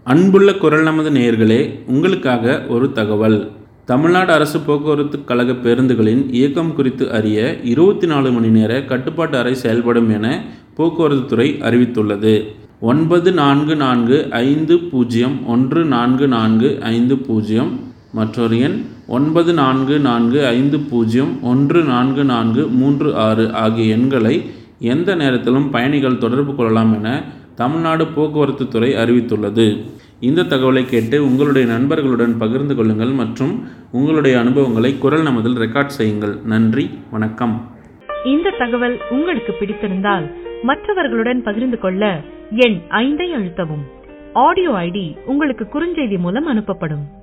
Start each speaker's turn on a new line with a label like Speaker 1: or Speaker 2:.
Speaker 1: அன்புள்ள குரல் நமது நேயர்களே உங்களுக்காக ஒரு தகவல் தமிழ்நாடு அரசு போக்குவரத்து கழக பேருந்துகளின் இயக்கம் குறித்து அறிய இருபத்தி நாலு மணி நேர கட்டுப்பாட்டு அறை செயல்படும் என போக்குவரத்து துறை அறிவித்துள்ளது ஒன்பது நான்கு நான்கு ஐந்து பூஜ்ஜியம் ஒன்று நான்கு நான்கு ஐந்து பூஜ்ஜியம் மற்றொரு எண் ஒன்பது நான்கு நான்கு ஐந்து பூஜ்ஜியம் ஒன்று நான்கு நான்கு மூன்று ஆறு ஆகிய எண்களை எந்த நேரத்திலும் பயணிகள் தொடர்பு கொள்ளலாம் என தமிழ்நாடு போக்குவரத்து துறை அறிவித்துள்ளது இந்த தகவலை கேட்டு உங்களுடைய நண்பர்களுடன் பகிர்ந்து கொள்ளுங்கள் மற்றும் உங்களுடைய அனுபவங்களை குரல் நமதில் ரெக்கார்ட் செய்யுங்கள் நன்றி வணக்கம்
Speaker 2: இந்த தகவல் உங்களுக்கு பிடித்திருந்தால் மற்றவர்களுடன் பகிர்ந்து கொள்ள எண் ஐந்தை அழுத்தவும் ஆடியோ ஐடி உங்களுக்கு குறுஞ்செய்தி மூலம் அனுப்பப்படும்